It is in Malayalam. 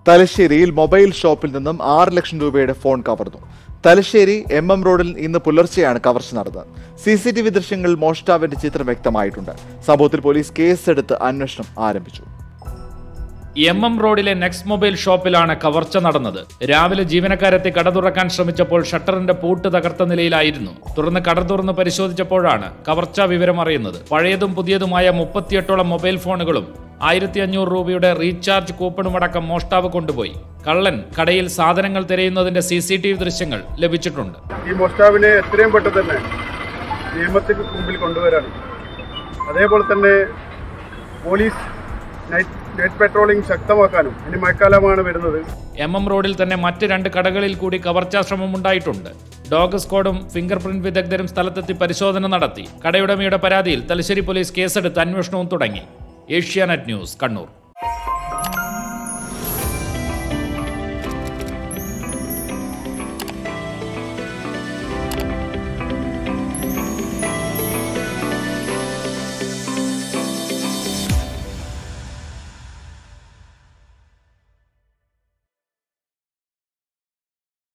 തലശ്ശേരിയിൽ മൊബൈൽ ഷോപ്പിൽ നിന്നും ആറ് ലക്ഷം രൂപയുടെ ഫോൺ കവർന്നു തലശ്ശേരി എം എം റോഡിൽ ഇന്ന് പുലർച്ചെയാണ് കവർച്ച നടന്നത് സി സി ടി വി ദൃശ്യങ്ങളിൽ മോഷ്ടാവിന്റെ ചിത്രം വ്യക്തമായിട്ടുണ്ട് സംഭവത്തിൽ പോലീസ് കേസെടുത്ത് അന്വേഷണം ആരംഭിച്ചു എം എം റോഡിലെ നെക്സ്റ്റ് മൊബൈൽ ഷോപ്പിലാണ് കവർച്ച നടന്നത് രാവിലെ ജീവനക്കാരെത്തി കട തുറക്കാൻ ശ്രമിച്ചപ്പോൾ ഷട്ടറിന്റെ പൂട്ട് തകർത്ത നിലയിലായിരുന്നു തുടർന്ന് കട തുറന്ന് പരിശോധിച്ചപ്പോഴാണ് കവർച്ചാ വിവരം അറിയുന്നത് പഴയതും പുതിയതുമായ മുപ്പത്തിയെട്ടോളം മൊബൈൽ ഫോണുകളും ആയിരത്തി അഞ്ഞൂറ് രൂപയുടെ റീചാർജ് കൂപ്പണുമടക്കം മോഷ്ടാവ് കൊണ്ടുപോയി കള്ളൻ കടയിൽ സാധനങ്ങൾ തിരയുന്നതിന്റെ സി സി ടി വി ദൃശ്യങ്ങൾ ലഭിച്ചിട്ടുണ്ട് ഈ മോഷ്ടാവിനെ എത്രയും പെട്ടെന്ന് തന്നെ നിയമത്തിന് മുമ്പിൽ കൊണ്ടുവരാനും അതേപോലെ തന്നെ പോലീസ് നൈറ്റ് നൈറ്റ് പെട്രോളിംഗ് ശക്തമാക്കാനും ഇനി മഴക്കാലമാണ് വരുന്നത് എം എം റോഡിൽ തന്നെ മറ്റ് രണ്ട് കടകളിൽ കൂടി കവർച്ചാ ശ്രമം ഉണ്ടായിട്ടുണ്ട് ഡോഗ് സ്ക്വാഡും ഫിംഗർ പ്രിന്റ് വിദഗ്ധരും സ്ഥലത്തെത്തി പരിശോധന നടത്തി കടയുടമയുടെ പരാതിയിൽ തലശ്ശേരി പോലീസ് കേസെടുത്ത് അന്വേഷണവും തുടങ്ങി ഏഷ്യാനെറ്റ് ന്യൂസ് കണ്ണൂർ